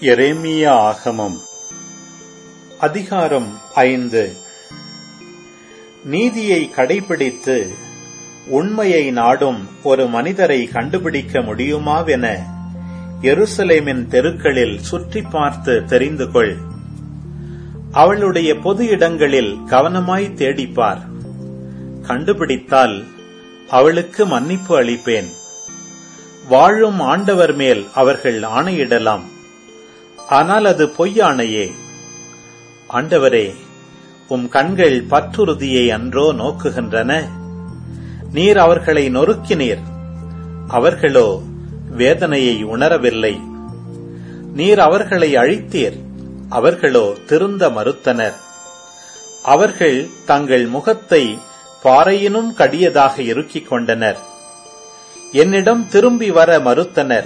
எரேமிய ஆகமம் அதிகாரம் ஐந்து நீதியை கடைபிடித்து உண்மையை நாடும் ஒரு மனிதரை கண்டுபிடிக்க முடியுமாவென எருசலேமின் தெருக்களில் சுற்றி பார்த்து தெரிந்து கொள் அவளுடைய பொது இடங்களில் கவனமாய் தேடிப்பார் கண்டுபிடித்தால் அவளுக்கு மன்னிப்பு அளிப்பேன் வாழும் ஆண்டவர் மேல் அவர்கள் ஆணையிடலாம் ஆனால் அது பொய்யானையே ஆண்டவரே உம் கண்கள் பற்றுறுதியை அன்றோ நோக்குகின்றன நீர் அவர்களை நொறுக்கினீர் அவர்களோ வேதனையை உணரவில்லை நீர் அவர்களை அழித்தீர் அவர்களோ திருந்த மறுத்தனர் அவர்கள் தங்கள் முகத்தை பாறையினும் கடியதாக இறுக்கிக் கொண்டனர் என்னிடம் திரும்பி வர மறுத்தனர்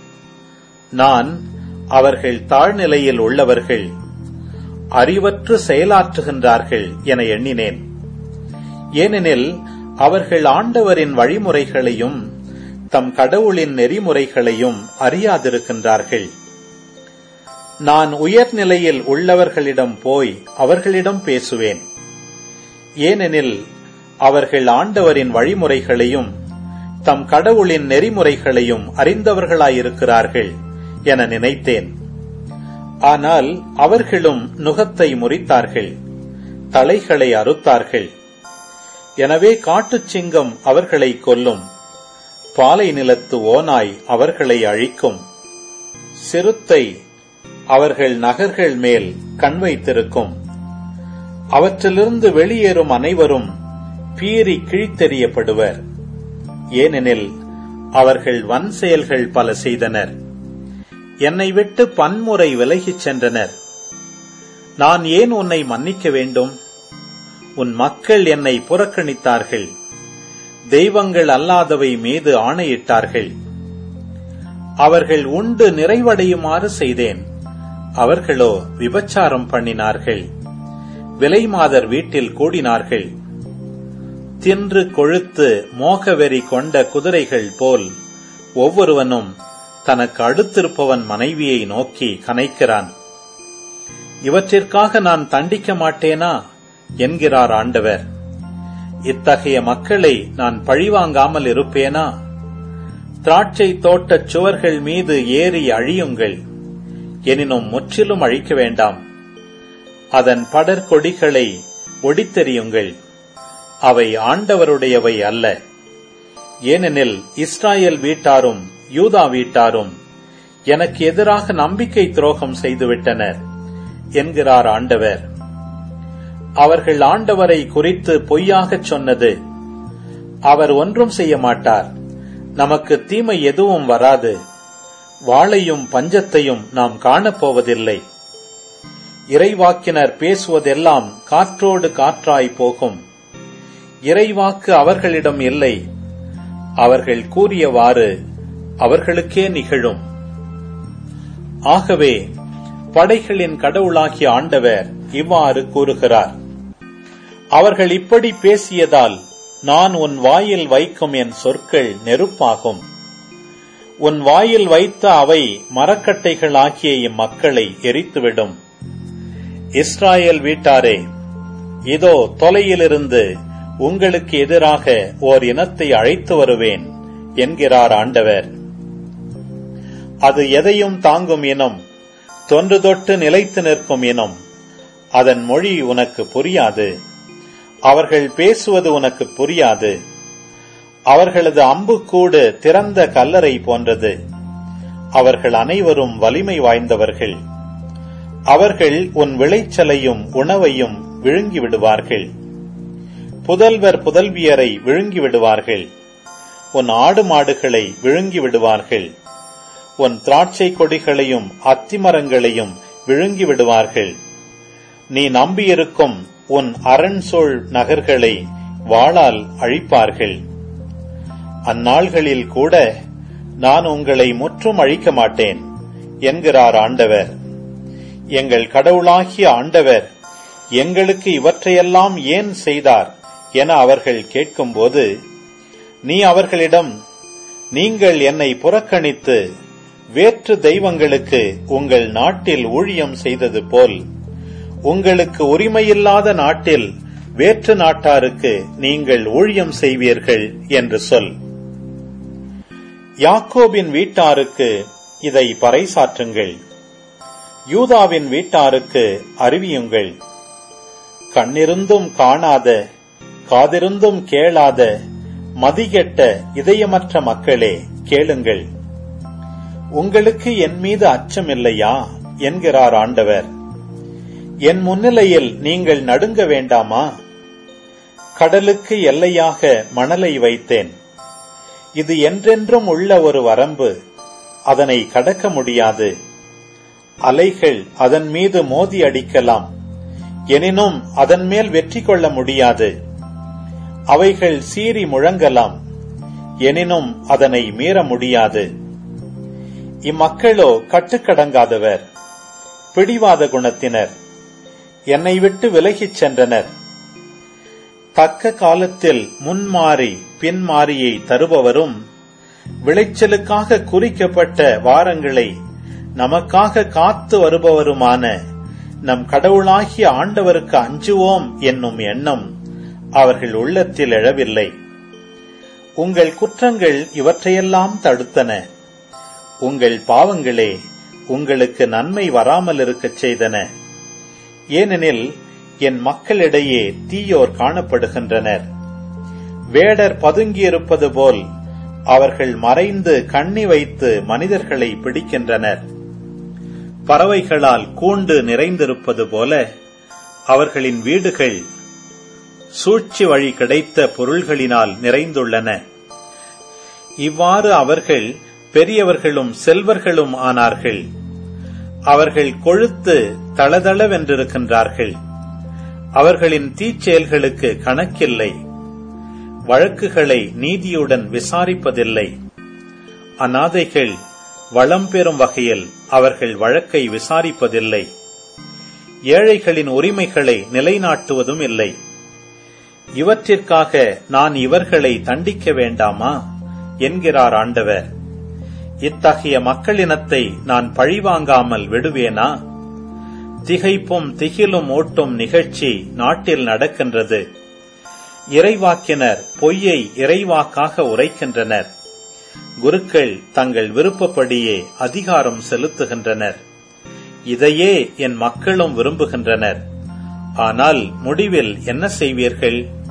நான் அவர்கள் தாழ்நிலையில் உள்ளவர்கள் அறிவற்று செயலாற்றுகின்றார்கள் என எண்ணினேன் ஏனெனில் அவர்கள் ஆண்டவரின் வழிமுறைகளையும் தம் கடவுளின் நெறிமுறைகளையும் அறியாதிருக்கின்றார்கள் நான் உயர்நிலையில் உள்ளவர்களிடம் போய் அவர்களிடம் பேசுவேன் ஏனெனில் அவர்கள் ஆண்டவரின் வழிமுறைகளையும் தம் கடவுளின் நெறிமுறைகளையும் அறிந்தவர்களாயிருக்கிறார்கள் என நினைத்தேன் ஆனால் அவர்களும் நுகத்தை முறித்தார்கள் தலைகளை அறுத்தார்கள் எனவே காட்டுச் சிங்கம் அவர்களை கொல்லும் பாலை நிலத்து ஓனாய் அவர்களை அழிக்கும் சிறுத்தை அவர்கள் நகர்கள் மேல் கண் வைத்திருக்கும் அவற்றிலிருந்து வெளியேறும் அனைவரும் பீறி கிழித்தெறியப்படுவர் ஏனெனில் அவர்கள் வன் செயல்கள் பல செய்தனர் என்னை விட்டு பன்முறை விலகிச் சென்றனர் நான் ஏன் உன்னை மன்னிக்க வேண்டும் உன் மக்கள் என்னை புறக்கணித்தார்கள் தெய்வங்கள் அல்லாதவை மீது ஆணையிட்டார்கள் அவர்கள் உண்டு நிறைவடையுமாறு செய்தேன் அவர்களோ விபச்சாரம் பண்ணினார்கள் விலைமாதர் வீட்டில் கூடினார்கள் தின்று கொழுத்து மோகவெறி கொண்ட குதிரைகள் போல் ஒவ்வொருவனும் தனக்கு அடுத்திருப்பவன் மனைவியை நோக்கி கனைக்கிறான் இவற்றிற்காக நான் தண்டிக்க மாட்டேனா என்கிறார் ஆண்டவர் இத்தகைய மக்களை நான் பழிவாங்காமல் இருப்பேனா திராட்சை தோட்டச் சுவர்கள் மீது ஏறி அழியுங்கள் எனினும் முற்றிலும் அழிக்க வேண்டாம் அதன் படற்கொடிகளை ஒடித்தெறியுங்கள் அவை ஆண்டவருடையவை அல்ல ஏனெனில் இஸ்ராயல் வீட்டாரும் யூதா வீட்டாரும் எனக்கு எதிராக நம்பிக்கை துரோகம் செய்துவிட்டனர் என்கிறார் ஆண்டவர் அவர்கள் ஆண்டவரை குறித்து பொய்யாகச் சொன்னது அவர் ஒன்றும் செய்ய மாட்டார் நமக்கு தீமை எதுவும் வராது வாளையும் பஞ்சத்தையும் நாம் காணப்போவதில்லை இறைவாக்கினர் பேசுவதெல்லாம் காற்றோடு காற்றாய் போகும் இறைவாக்கு அவர்களிடம் இல்லை அவர்கள் கூறியவாறு அவர்களுக்கே நிகழும் ஆகவே படைகளின் கடவுளாகிய ஆண்டவர் இவ்வாறு கூறுகிறார் அவர்கள் இப்படி பேசியதால் நான் உன் வாயில் வைக்கும் என் சொற்கள் நெருப்பாகும் உன் வாயில் வைத்த அவை மரக்கட்டைகளாகிய இம்மக்களை எரித்துவிடும் இஸ்ராயல் வீட்டாரே இதோ தொலையிலிருந்து உங்களுக்கு எதிராக ஓர் இனத்தை அழைத்து வருவேன் என்கிறார் ஆண்டவர் அது எதையும் தாங்கும் இனம் தொன்று தொட்டு நிலைத்து நிற்கும் இனம் அதன் மொழி உனக்கு புரியாது அவர்கள் பேசுவது உனக்கு புரியாது அவர்களது அம்புக்கூடு திறந்த கல்லறை போன்றது அவர்கள் அனைவரும் வலிமை வாய்ந்தவர்கள் அவர்கள் உன் விளைச்சலையும் உணவையும் விழுங்கி விடுவார்கள் புதல்வர் புதல்வியரை விழுங்கி விடுவார்கள் உன் ஆடு மாடுகளை விழுங்கி விடுவார்கள் உன் திராட்சை கொடிகளையும் அத்திமரங்களையும் விழுங்கி விடுவார்கள் நீ நம்பியிருக்கும் உன் அரண்சோழ் நகர்களை வாளால் அழிப்பார்கள் அந்நாள்களில் கூட நான் உங்களை முற்றும் அழிக்க மாட்டேன் என்கிறார் ஆண்டவர் எங்கள் கடவுளாகிய ஆண்டவர் எங்களுக்கு இவற்றையெல்லாம் ஏன் செய்தார் என அவர்கள் கேட்கும்போது நீ அவர்களிடம் நீங்கள் என்னை புறக்கணித்து வேற்று தெய்வங்களுக்கு உங்கள் நாட்டில் ஊழியம் செய்தது போல் உங்களுக்கு உரிமையில்லாத நாட்டில் வேற்று நாட்டாருக்கு நீங்கள் ஊழியம் செய்வீர்கள் என்று சொல் யாக்கோபின் வீட்டாருக்கு இதை பறைசாற்றுங்கள் யூதாவின் வீட்டாருக்கு அறிவியுங்கள் கண்ணிருந்தும் காணாத காதிருந்தும் கேளாத மதிகெட்ட இதயமற்ற மக்களே கேளுங்கள் உங்களுக்கு என் மீது அச்சமில்லையா என்கிறார் ஆண்டவர் என் முன்னிலையில் நீங்கள் நடுங்க வேண்டாமா கடலுக்கு எல்லையாக மணலை வைத்தேன் இது என்றென்றும் உள்ள ஒரு வரம்பு அதனை கடக்க முடியாது அலைகள் அதன் மீது மோதி அடிக்கலாம் எனினும் அதன் மேல் வெற்றி கொள்ள முடியாது அவைகள் சீறி முழங்கலாம் எனினும் அதனை மீற முடியாது இம்மக்களோ கட்டுக்கடங்காதவர் பிடிவாத குணத்தினர் என்னை விட்டு விலகிச் சென்றனர் தக்க காலத்தில் முன்மாறி பின்மாறியை தருபவரும் விளைச்சலுக்காக குறிக்கப்பட்ட வாரங்களை நமக்காக காத்து வருபவருமான நம் கடவுளாகிய ஆண்டவருக்கு அஞ்சுவோம் என்னும் எண்ணம் அவர்கள் உள்ளத்தில் எழவில்லை உங்கள் குற்றங்கள் இவற்றையெல்லாம் தடுத்தன உங்கள் பாவங்களே உங்களுக்கு நன்மை வராமல் இருக்கச் செய்தன ஏனெனில் என் மக்களிடையே தீயோர் காணப்படுகின்றனர் வேடர் பதுங்கியிருப்பது போல் அவர்கள் மறைந்து கண்ணி வைத்து மனிதர்களை பிடிக்கின்றனர் பறவைகளால் கூண்டு நிறைந்திருப்பது போல அவர்களின் வீடுகள் சூழ்ச்சி வழி கிடைத்த பொருள்களினால் நிறைந்துள்ளன இவ்வாறு அவர்கள் பெரியவர்களும் செல்வர்களும் ஆனார்கள் அவர்கள் கொழுத்து தளதளவென்றிருக்கின்றார்கள் அவர்களின் தீச்செயல்களுக்கு கணக்கில்லை வழக்குகளை நீதியுடன் விசாரிப்பதில்லை அநாதைகள் வளம் பெறும் வகையில் அவர்கள் வழக்கை விசாரிப்பதில்லை ஏழைகளின் உரிமைகளை நிலைநாட்டுவதும் இல்லை இவற்றிற்காக நான் இவர்களை தண்டிக்க வேண்டாமா என்கிறார் ஆண்டவர் இத்தகைய மக்களினத்தை நான் பழிவாங்காமல் விடுவேனா திகைப்பும் திகிலும் ஓட்டும் நிகழ்ச்சி நாட்டில் நடக்கின்றது இறைவாக்கினர் பொய்யை இறைவாக்காக உரைக்கின்றனர் குருக்கள் தங்கள் விருப்பப்படியே அதிகாரம் செலுத்துகின்றனர் இதையே என் மக்களும் விரும்புகின்றனர் ஆனால் முடிவில் என்ன செய்வீர்கள்